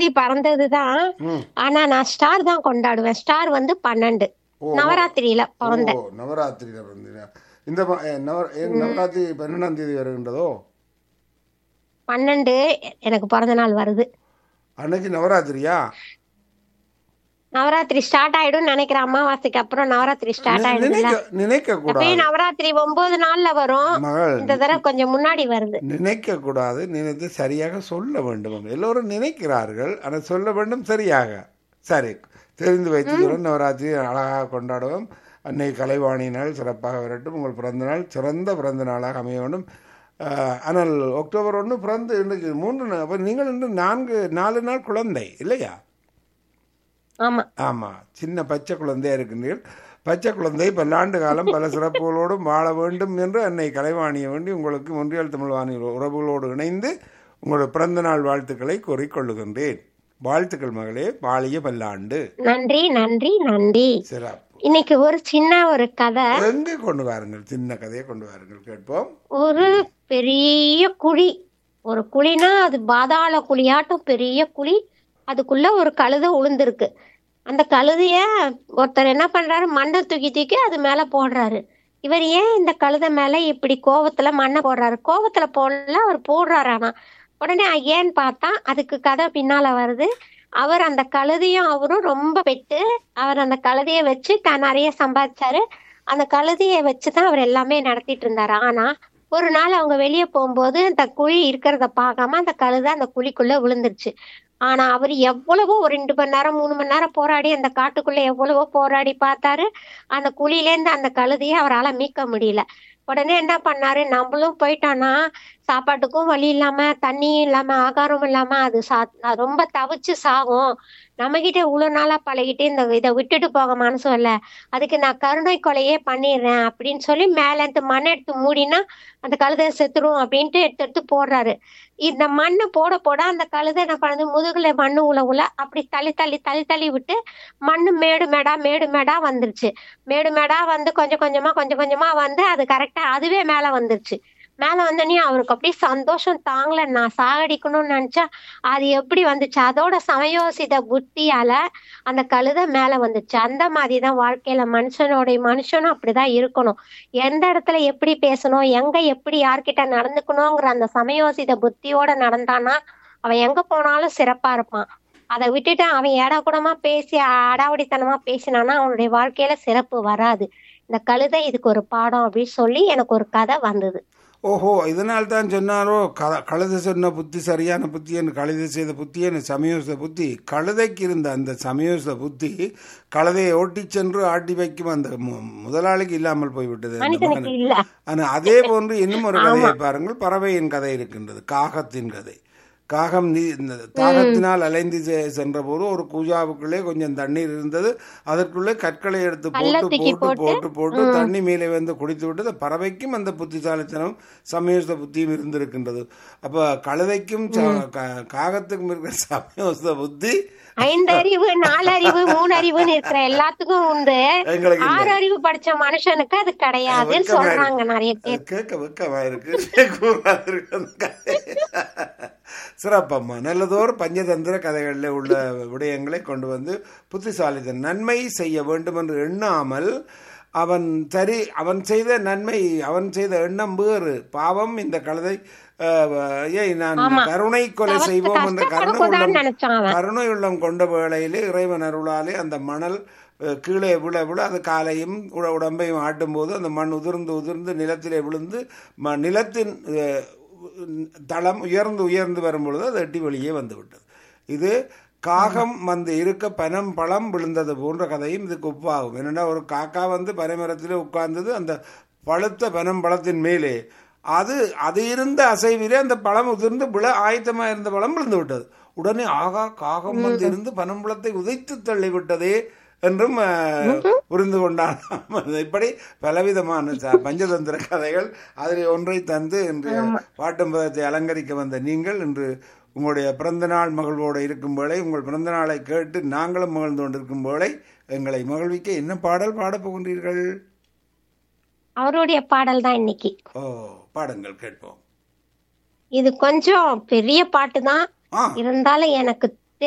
பிறந்ததுதான் ம் ஆனா நான் ஸ்டார் தான் கொண்டாடுவேன் ஸ்டார் வந்து பன்னெண்டு ஓ நவராத்திரியில பிறந்தேன் ஓ நவராத்திரியில பிறந்தீங்க இந்த ம- எ, நவ எ, நவராத்திரி பன்னெண்டாம் தேதி வருகின்றதோ பன்னெண்டு எனக்கு பிறந்த நாள் வருது அன்னைக்கு நவராத்திரியா நவராத்திரி ஸ்டார்ட் ஆயிடும் நினைக்கிறேன் அமாவாசைக்கு அப்புறம் நவராத்திரி ஸ்டார்ட் ஆயிடும்ல நினைக்க நினைக்க கூடாது அப்பயும் நவராத்திரி ஒன்பது நாள்ல வரும் மகள் இந்த தடவை கொஞ்சம் முன்னாடி வருது நினைக்க கூடாது நினைத்து சரியாக சொல்ல வேண்டும் எல்லோரும் நினைக்கிறார்கள் ஆனால் சொல்ல வேண்டும் சரியாக சரி தெரிந்து வைத்துக்கிறோம் நவராத்திரி அழகாக கொண்டாடுவோம் அன்னை கலைவாணி நாள் சிறப்பாக வரட்டும் உங்கள் பிறந்த நாள் சிறந்த பிறந்த நாளாக அமைய வேண்டும் ஆஹ், ஆனால் அக்டோபர் ஒன்று பிறந்து இன்றைக்கு மூன்று நாள் அப்ப நீங்கள் இன்று நான்கு நாலு நாள் குழந்தை இல்லையா ஆமா ஆமாம் சின்ன பச்சை குழந்தையா இருக்கின்றீர்கள் பச்சை குழந்தை பல்லாண்டு காலம் பல சிறப்புகளோடும் வாழ வேண்டும் என்று அன்னை கலைவாணிய வேண்டி உங்களுக்கு ஒன்றியல் தமிழ் வாணி உறவுகளோடு இணைந்து உங்களோட பிறந்த நாள் வாழ்த்துக்களை கூறிக்கொள்ளுகின்றேன் வாழ்த்துக்கள் மகளே வாழிய பல்லாண்டு நன்றி நன்றி நன்றி சிறப்பு இன்னைக்கு ஒரு சின்ன ஒரு கதை எங்கே கொண்டு வாருங்கள் சின்ன கதையை கொண்டு வாருங்கள் கேட்போம் ஒரு பெரிய குழி ஒரு குழினா அது பாதாள குழியாட்டம் பெரிய குழி அதுக்குள்ள ஒரு கழுதை உளுந்திருக்கு அந்த கழுதைய ஒருத்தர் என்ன பண்றாரு மண்ணை தூக்கி தூக்கி அது மேல போடுறாரு இவர் ஏன் இந்த கழுதை மேல இப்படி கோவத்துல மண்ணை போடுறாரு கோவத்துல போடல அவர் போடுறாரு ஆனா உடனே ஏன்னு பார்த்தா அதுக்கு கதை பின்னால வருது அவர் அந்த கழுதையும் அவரும் ரொம்ப பெட்டு அவர் அந்த கழுதைய வச்சு தான் நிறைய சம்பாதிச்சாரு அந்த கழுதையை வச்சுதான் அவர் எல்லாமே நடத்திட்டு இருந்தாரு ஆனா ஒரு நாள் அவங்க வெளியே போகும்போது அந்த குழி இருக்கிறத பார்க்காம அந்த கழுதை அந்த குழிக்குள்ள விழுந்துருச்சு ஆனா அவர் எவ்வளவோ ஒரு ரெண்டு மணி நேரம் மூணு மணி நேரம் போராடி அந்த காட்டுக்குள்ள எவ்வளவோ போராடி பார்த்தாரு அந்த குழியிலேருந்து அந்த கழுதையை அவரால மீட்க முடியல உடனே என்ன பண்ணாரு நம்மளும் போயிட்டோம்னா சாப்பாட்டுக்கும் வழி இல்லாம தண்ணியும் இல்லாம ஆகாரமும் இல்லாம அது சா அது ரொம்ப தவிச்சு சாகும் நம்ம கிட்ட இவ்வளவு நாளா பழகிட்டு இந்த இதை விட்டுட்டு போக மனசு இல்ல அதுக்கு நான் கருணை கொலையே பண்ணிடுறேன் அப்படின்னு சொல்லி மேல இருந்து மண்ணை எடுத்து மூடினா அந்த கழுதை செத்துரும் அப்படின்ட்டு எடுத்து எடுத்து போடுறாரு இந்த மண்ணை போட போட அந்த கழுதை என்ன பண்ணுது முதுகுல மண்ணு உள்ள உள்ள அப்படி தள்ளி தள்ளி தள்ளி தள்ளி விட்டு மண்ணு மேடு மேடா மேடு மேடா வந்துருச்சு மேடு மேடா வந்து கொஞ்சம் கொஞ்சமா கொஞ்சம் கொஞ்சமா வந்து அது கரெக்டா அதுவே மேல வந்துருச்சு மேல வந்தோடனே அவருக்கு அப்படியே சந்தோஷம் தாங்கல நான் சாகடிக்கணும்னு நினைச்சா அது எப்படி வந்துச்சு அதோட சமயோசித புத்தியால அந்த கழுதை மேல வந்துச்சு அந்த மாதிரிதான் வாழ்க்கையில மனுஷனோட மனுஷனும் அப்படிதான் இருக்கணும் எந்த இடத்துல எப்படி பேசணும் எங்க எப்படி யார்கிட்ட நடந்துக்கணுங்கிற அந்த சமயோசித புத்தியோட நடந்தானா அவன் எங்க போனாலும் சிறப்பா இருப்பான் அதை விட்டுட்டு அவன் ஏடா கூடமா பேசி அடாவடித்தனமா பேசினானா அவனுடைய வாழ்க்கையில சிறப்பு வராது இந்த கழுதை இதுக்கு ஒரு பாடம் அப்படின்னு சொல்லி எனக்கு ஒரு கதை வந்தது ஓஹோ இதனால் தான் சொன்னாரோ க கழுதை சொன்ன புத்தி சரியான புத்தி என்று கழுதை செய்த புத்தி என்று சமயோசித புத்தி கழுதைக்கு இருந்த அந்த சமயோசித புத்தி கழுதையை ஓட்டிச் சென்று ஆட்டி வைக்கும் அந்த மு- முதலாளிக்கு இல்லாமல் போய்விட்டது அந்த மனிதனுக்கு மகன். இல்ல ஆனால் அதே போன்று இன்னும் ஒரு கதையை பாருங்கள் பறவையின் கதை இருக்கின்றது காகத்தின் கதை காகம் நீ இந்த தாகத்தினால் அலைந்து செ- சென்றபோது ஒரு கூஜாவுக்குள்ளே கொஞ்சம் தண்ணீர் இருந்தது அதற்குள்ளே கற்களை எடுத்து கல்லை போட்டு தூக்கி போட்டு போட்டு போட்டு தண்ணி மேலே வந்து குடித்து விட்டது பறவைக்கும் அந்த புத்திசாலித்தனம் சமயோசித புத்தியும் இருந்திருக்கின்றது அப்ப கழுதைக்கும் ச- கா- காகத்துக்கும் இருக்கிற சமயோசித புத்தி ஐந்தறிவு நாலறிவு மூணு அறிவுன்னு இருக்கிற எல்லாத்துக்கும் உண்டு எங்களுக்கு இல்லை. ஆறு அறிவு படிச்ச மனுஷனுக்கு அது கிடையாதுன்னு வெட்கமா இருக்கு. சொல்றாங்க நிறைய அது பேர் கேட்க வெக்கமா இருக்கு கூறாது இருக்கு அந்த கதை. சிறப்பம்மா நல்லதோர் பஞ்சதந்திர கதைகளில் உள்ள விடயங்களை கொண்டு வந்து புத்திசாலித்தன் நன்மை செய்ய வேண்டும் என்று எண்ணாமல் அவன் சரி அவன் செய்த நன்மை அவன் செய்த எண்ணம் வேறு பாவம் இந்த கழுதை அஹ், ஏய் நான் கருணை கொலை தவறு செய்வோம் என்ற கருணை கஷ்டப்படக்கூடாதுன்னு உள்ளம் நினைச்சான் அவன் கருணை உள்ளம் கொண்ட வேளையிலே இறைவன் அருளாலே அந்த மணல் அஹ், கீழே விழ விழ அது காலையும் உட- உடம்பையும் ஆட்டும்போது அந்த மண் உதிர்ந்து உதிர்ந்து நிலத்திலே விழுந்து ம நிலத்தின் அஹ், தளம் உயர்ந்து உயர்ந்து வரும்பொழுது அது எட்டி வெளியே வந்து விட்டது இது காகம் வந்து இருக்க பனம் பழம் விழுந்தது போன்ற கதையும் இதுக்கு ஒப்பாகும் என்னென்னா ஒரு காக்கா வந்து பனைமரத்திலே உட்கார்ந்தது அந்த பழுத்த பனம் பழத்தின் மேலே அது அது இருந்த அசைவிலே அந்த பழம் உதிர்ந்து விழ ஆயத்தமாக இருந்த பழம் விழுந்து விட்டது உடனே ஆகா காகம் வந்து இருந்து பனம்பழத்தை உதைத்து தள்ளி விட்டதே என்றும் அஹ், புரிந்து கொண்டான் இப்படி பலவிதமான ச- பஞ்சதந்திர கதைகள் அதில் ஒன்றை தந்து இன்று பாட்டும் பதத்தை அலங்கரிக்க வந்த நீங்கள் இன்று உங்களுடைய பிறந்த நாள் மகிழ்வோடு இருக்கும் வேளை உங்கள் பிறந்த நாளை கேட்டு நாங்களும் மகிழ்ந்து கொண்டிருக்கும் வேளை எங்களை மகிழ்விக்க என்ன பாடல் பாடப் போகின்றீர்கள் அவருடைய பாடல் தான் இன்னைக்கு ஓ பாடுங்கள் கேட்போம் இது கொஞ்சம் பெரிய பாட்டு தான் ஆ இருந்தாலும் எனக்கு